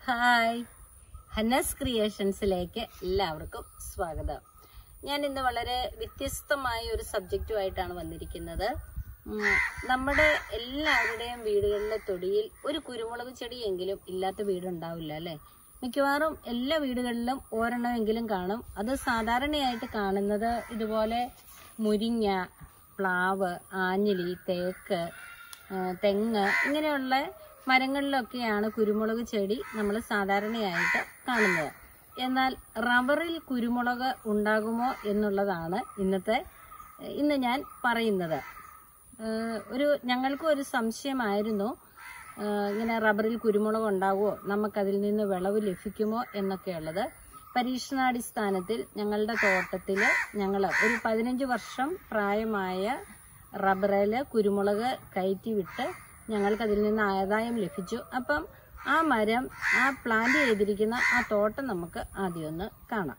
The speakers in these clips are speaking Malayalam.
ഹായ് ഹന്നസ് ക്രിയേഷൻസിലേക്ക് എല്ലാവർക്കും സ്വാഗതം ഞാൻ ഇന്ന് വളരെ വ്യത്യസ്തമായ ഒരു സബ്ജക്റ്റുമായിട്ടാണ് വന്നിരിക്കുന്നത് ഉം, നമ്മുടെ എല്ലാവരുടെയും വീടുകളിലെ തൊടിയിൽ ഒരു കുരുമുളക് ചെടിയെങ്കിലും ഇല്ലാത്ത വീടുണ്ടാവില്ല അല്ലേ മിക്കവാറും എല്ലാ വീടുകളിലും ഒരെണ്ണമെങ്കിലും കാണും അത് സാധാരണയായിട്ട് കാണുന്നത് ഇതുപോലെ മുരിങ്ങ പ്ലാവ് ആഞ്ഞിലി തേക്ക് ആ, തെങ്ങ് ഇങ്ങനെയുള്ള മരങ്ങളിലൊക്കെയാണ് കുരുമുളക് ചെടി നമ്മൾ സാധാരണയായിട്ട് കാണുന്നത് എന്നാൽ റബ്ബറിൽ കുരുമുളക് ഉണ്ടാകുമോ എന്നുള്ളതാണ് ഇന്നത്തെ ഇന്ന് ഞാൻ പറയുന്നത് ആ, ഒരു ഞങ്ങൾക്കും ഒരു സംശയമായിരുന്നു ആ, ഇങ്ങനെ റബ്ബറിൽ കുരുമുളക് ഉണ്ടാകുമോ നമുക്കതിൽ നിന്ന് വിളവ് ലഭിക്കുമോ എന്നൊക്കെയുള്ളത് പരീക്ഷണാടിസ്ഥാനത്തിൽ ഞങ്ങളുടെ തോട്ടത്തിൽ ഞങ്ങൾ ഒരു പതിനഞ്ച് വർഷം പ്രായമായ റബ്ബറിൽ കുരുമുളക് കയറ്റി വിട്ട് ഞങ്ങൾക്ക് അതിൽ നിന്ന് ആദായം ലഭിച്ചു അപ്പം ആ മരം ആ പ്ലാന്റ് ചെയ്തിരിക്കുന്ന ആ തോട്ടം നമുക്ക് ആദ്യം ഒന്ന് കാണാം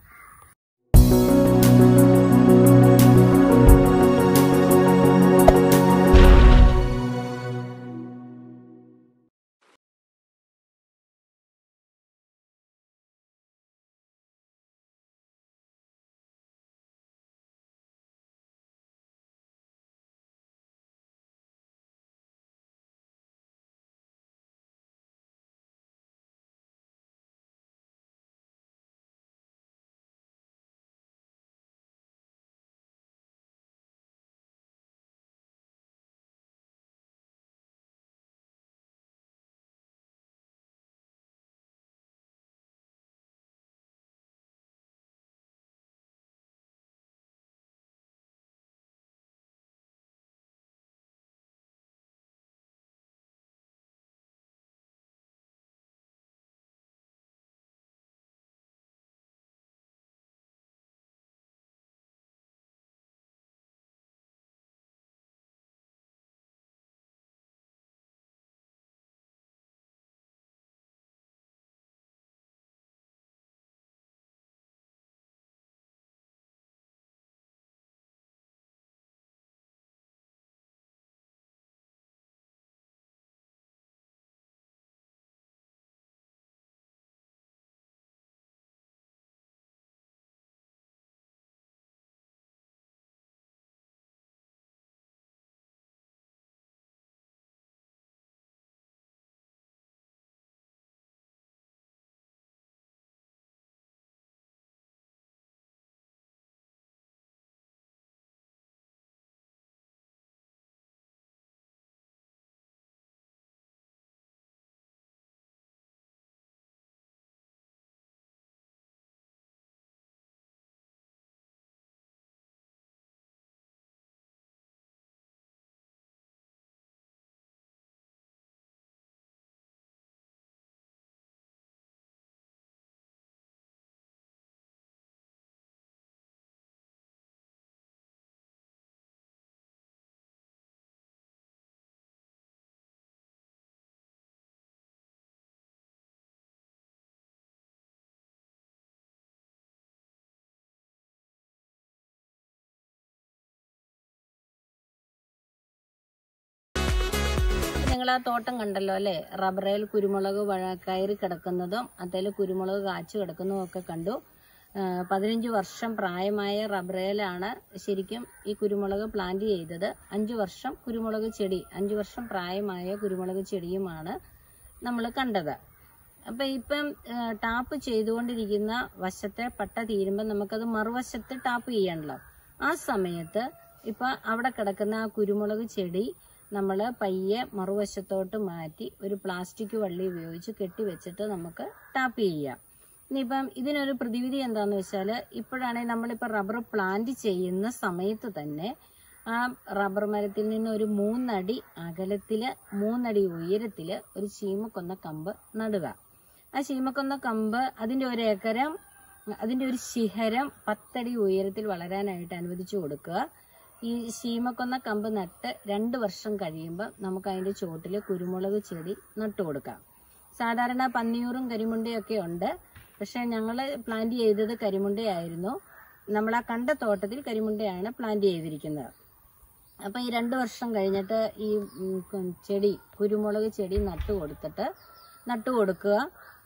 നിങ്ങൾ ആ തോട്ടം കണ്ടല്ലോ അല്ലേ റബ്ബറേൽ കുരുമുളക് വഴ- കയറി കിടക്കുന്നതും അതിൽ കുരുമുളക് കാച്ചു കിടക്കുന്നതും ഒക്കെ കണ്ടു ആ, പതിനഞ്ച് വർഷം പ്രായമായ റബ്ബറേലാണ് ശരിക്കും ഈ കുരുമുളക് പ്ലാന്റ് ചെയ്തത് അഞ്ചു വർഷം കുരുമുളക് ചെടി അഞ്ചു വർഷം പ്രായമായ കുരുമുളക് ചെടിയുമാണ് നമ്മൾ കണ്ടത് അപ്പൊ ഇപ്പം ആ, ടാപ്പ് ചെയ്തുകൊണ്ടിരിക്കുന്ന വശത്തെ പട്ട തീരുമ്പോൾ നമുക്കത് മറുവശത്ത് ടാപ്പ് ചെയ്യണല്ലോ ആ സമയത്ത് ഇപ്പൊ അവിടെ കിടക്കുന്ന ആ കുരുമുളക് ചെടി നമ്മൾ പയ്യെ മറുവശത്തോട്ട് മാറ്റി ഒരു പ്ലാസ്റ്റിക് വള്ളി ഉപയോഗിച്ച് കെട്ടിവെച്ചിട്ട് നമുക്ക് ടാപ്പ് ചെയ്യാം ഇനിയിപ്പം ഇതിനൊരു പ്രതിവിധി എന്താന്ന് വെച്ചാൽ ഇപ്പോഴാണെങ്കിൽ നമ്മളിപ്പോൾ റബ്ബർ പ്ലാന്റ് ചെയ്യുന്ന സമയത്ത് തന്നെ ആ റബ്ബർ മരത്തിൽ നിന്ന് ഒരു മൂന്നടി അകലത്തില് മൂന്നടി ഉയരത്തില് ഒരു ചീമക്കൊന്ന കമ്പ് നടുക ആ ചീമക്കൊന്ന കമ്പ് അതിന്റെ ഒരു ഏക്കരം അതിന്റെ ഒരു ശിഖരം പത്തടി ഉയരത്തിൽ വളരാനായിട്ട് അനുവദിച്ചു കൊടുക്കുക ഈ ശീമക്കൊന്ന കമ്പ് നട്ട് രണ്ട് വർഷം കഴിയുമ്പോൾ നമുക്ക് അതിന്റെ ചോട്ടിൽ കുരുമുളക് ചെടി നട്ടു കൊടുക്കാം സാധാരണ പന്നിയൂറും കരിമുണ്ടയൊക്കെ ഉണ്ട് പക്ഷെ ഞങ്ങൾ പ്ലാന്റ് ചെയ്തത് കരിമുണ്ടയായിരുന്നു നമ്മൾ ആ കണ്ട തോട്ടത്തിൽ കരിമുണ്ടയാണ് പ്ലാന്റ് ചെയ്തിരിക്കുന്നത് അപ്പം ഈ രണ്ട് വർഷം കഴിഞ്ഞിട്ട് ഈ ഉം, കു- ചെടി കുരുമുളക് ചെടി നട്ടു കൊടുത്തിട്ട് നട്ടു കൊടുക്കുക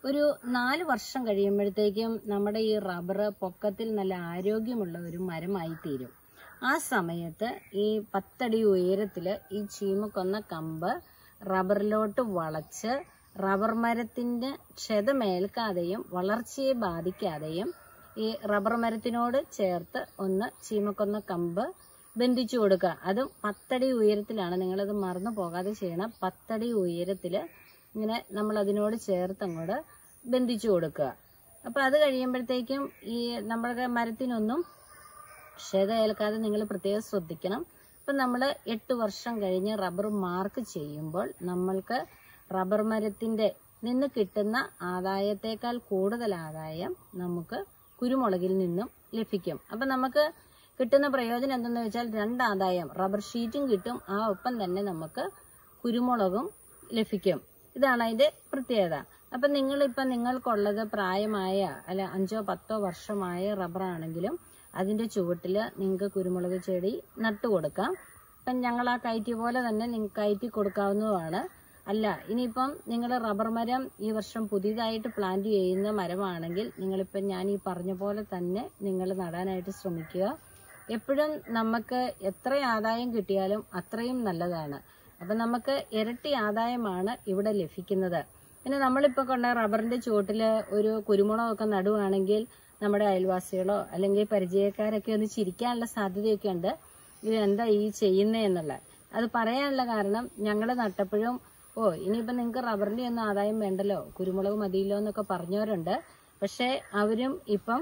ഒരു നാല് വർഷം കഴിയുമ്പോഴത്തേക്കും നമ്മുടെ ഈ റബ്ബർ പൊക്കത്തിൽ നല്ല ആരോഗ്യമുള്ള ഒരു മരമായി തീരും ആ സമയത്ത് ഈ പത്തടി ഉയരത്തില് ഈ ചീമക്കൊന്ന കമ്പ് റബ്ബറിലോട്ട് വളച്ച് റബ്ബർ മരത്തിന്റെ ക്ഷതമേൽക്കാതെയും വളർച്ചയെ ബാധിക്കാതെയും ഈ റബ്ബർ മരത്തിനോട് ചേർത്ത് ഒന്ന് ചീമക്കൊന്ന കമ്പ് ബന്ധിച്ചു കൊടുക്കുക അതും പത്തടി ഉയരത്തിലാണ് നിങ്ങളത് മറന്നു പോകാതെ ചെയ്യണം പത്തടി ഉയരത്തില് ഇങ്ങനെ നമ്മൾ അതിനോട് ചേർത്ത് അങ്ങോട്ട് ബന്ധിച്ചു കൊടുക്കുക അപ്പൊ അത് കഴിയുമ്പോഴത്തേക്കും ഈ നമ്മുടെ മരത്തിനൊന്നും ക്ഷത ഏൽക്കാതെ നിങ്ങൾ പ്രത്യേകം ശ്രദ്ധിക്കണം ഇപ്പൊ നമ്മൾ എട്ട് വർഷം കഴിഞ്ഞ് റബ്ബർ മാർക്ക് ചെയ്യുമ്പോൾ നമ്മൾക്ക് റബ്ബർ മരത്തിന്റെ നിന്ന് കിട്ടുന്ന ആദായത്തേക്കാൾ കൂടുതൽ ആദായം നമുക്ക് കുരുമുളകിൽ നിന്നും ലഭിക്കും അപ്പൊ നമുക്ക് കിട്ടുന്ന പ്രയോജനം എന്തെന്ന് വെച്ചാൽ രണ്ട് ആദായം റബ്ബർ ഷീറ്റും കിട്ടും ആ ഒപ്പം തന്നെ നമുക്ക് കുരുമുളകും ലഭിക്കും ഇതാണ് അതിന്റെ പ്രത്യേകത അപ്പൊ നിങ്ങളിപ്പോ നിങ്ങൾക്കുള്ളത് പ്രായമായ അല്ല അഞ്ചോ പത്തോ വർഷമായ റബ്ബർ ആണെങ്കിലും അതിന്റെ ചുവട്ടില് നിങ്ങൾക്ക് കുരുമുളക് ചെടി നട്ടു കൊടുക്കാം ഇപ്പം ഞങ്ങൾ ആ കയറ്റി പോലെ തന്നെ നിങ്ങൾക്ക് കയറ്റി കൊടുക്കാവുന്നതുമാണ് അല്ല ഇനിയിപ്പം നിങ്ങൾ റബ്ബർ മരം ഈ വർഷം പുതിയതായിട്ട് പ്ലാന്റ് ചെയ്യുന്ന മരമാണെങ്കിൽ നിങ്ങളിപ്പം ഞാൻ ഈ പറഞ്ഞ പോലെ തന്നെ നിങ്ങൾ നടാനായിട്ട് ശ്രമിക്കുക എപ്പോഴും നമുക്ക് എത്ര ആദായം കിട്ടിയാലും അത്രയും നല്ലതാണ് അപ്പൊ നമുക്ക് ഇരട്ടി ആദായമാണ് ഇവിടെ ലഭിക്കുന്നത് പിന്നെ നമ്മളിപ്പോ കൊണ്ട റബ്ബറിന്റെ ചുവട്ടില് ഒരു കുരുമുളകൊക്കെ നടുവാണെങ്കിൽ നമ്മുടെ അയൽവാസികളോ അല്ലെങ്കിൽ പരിചയക്കാരൊക്കെ ഒന്ന് ചിരിക്കാനുള്ള സാധ്യതയൊക്കെ ഉണ്ട് ഇത് എന്താ ഈ ചെയ്യുന്നേ എന്നുള്ള അത് പറയാനുള്ള കാരണം ഞങ്ങൾ നട്ടപ്പോഴും ഓ ഇനിയിപ്പോ നിങ്ങൾക്ക് റബ്ബറിന്റെ ഒന്നും ആദായം വേണ്ടല്ലോ കുരുമുളക് മതിയല്ലോ എന്നൊക്കെ പറഞ്ഞവരുണ്ട് പക്ഷെ അവരും ഇപ്പം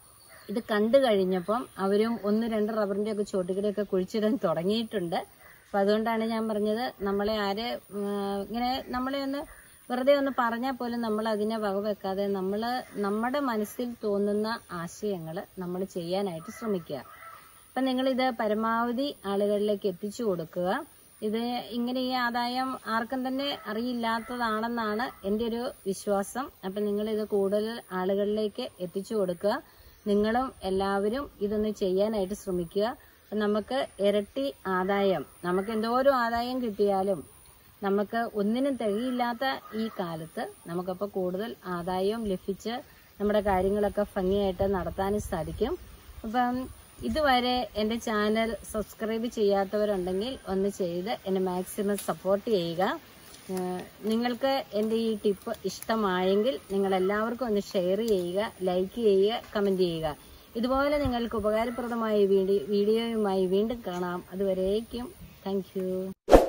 ഇത് കണ്ടു കഴിഞ്ഞപ്പം അവരും ഒന്ന് രണ്ട് റബ്ബറിന്റെ ഒക്കെ ചോട്ടുകൂടെയൊക്കെ കുഴിച്ചിടാൻ തുടങ്ങിയിട്ടുണ്ട് അപ്പൊ അതുകൊണ്ടാണ് ഞാൻ പറഞ്ഞത് നമ്മളെ ആരെ ഉം, ഇങ്ങനെ നമ്മളെ ഒന്ന് വെറുതെ ഒന്ന് പറഞ്ഞാൽ പോലും നമ്മൾ അതിനെ വകവെക്കാതെ നമ്മൾ നമ്മുടെ മനസ്സിൽ തോന്നുന്ന ആശയങ്ങൾ നമ്മൾ ചെയ്യാനായിട്ട് ശ്രമിക്കുക അപ്പൊ നിങ്ങൾ ഇത് പരമാവധി ആളുകളിലേക്ക് എത്തിച്ചു കൊടുക്കുക ഇത് ഇങ്ങനെ ഈ ആദായം ആർക്കും തന്നെ അറിയില്ലാത്തതാണെന്നാണ് എൻ്റെ ഒരു വിശ്വാസം അപ്പൊ നിങ്ങൾ ഇത് കൂടുതൽ ആളുകളിലേക്ക് എത്തിച്ചു കൊടുക്കുക നിങ്ങളും എല്ലാവരും ഇതൊന്ന് ചെയ്യാനായിട്ട് ശ്രമിക്കുക അപ്പൊ നമുക്ക് ഇരട്ടി ആദായം നമുക്ക് എന്തോരം ആദായം കിട്ടിയാലും നമുക്ക് ഒന്നിനും തികയില്ലാത്ത ഈ കാലത്ത് നമുക്കപ്പോൾ കൂടുതൽ ആദായവും ലഭിച്ച് നമ്മുടെ കാര്യങ്ങളൊക്കെ ഭംഗിയായിട്ട് നടത്താനും സാധിക്കും അപ്പം ഇതുവരെ എൻ്റെ ചാനൽ സബ്സ്ക്രൈബ് ചെയ്യാത്തവരുണ്ടെങ്കിൽ ഒന്ന് ചെയ്ത് എന്നെ മാക്സിമം സപ്പോർട്ട് ചെയ്യുക ഏഹ് നിങ്ങൾക്ക് എൻ്റെ ഈ ടിപ്പ് ഇഷ്ടമായെങ്കിൽ നിങ്ങൾ എല്ലാവർക്കും ഒന്ന് ഷെയർ ചെയ്യുക ലൈക്ക് ചെയ്യുക കമൻറ്റ് ചെയ്യുക ഇതുപോലെ നിങ്ങൾക്ക് ഉപകാരപ്രദമായ വീഡിയോ വീഡിയോയുമായി വീണ്ടും കാണാം അതുവരേക്കും താങ്ക്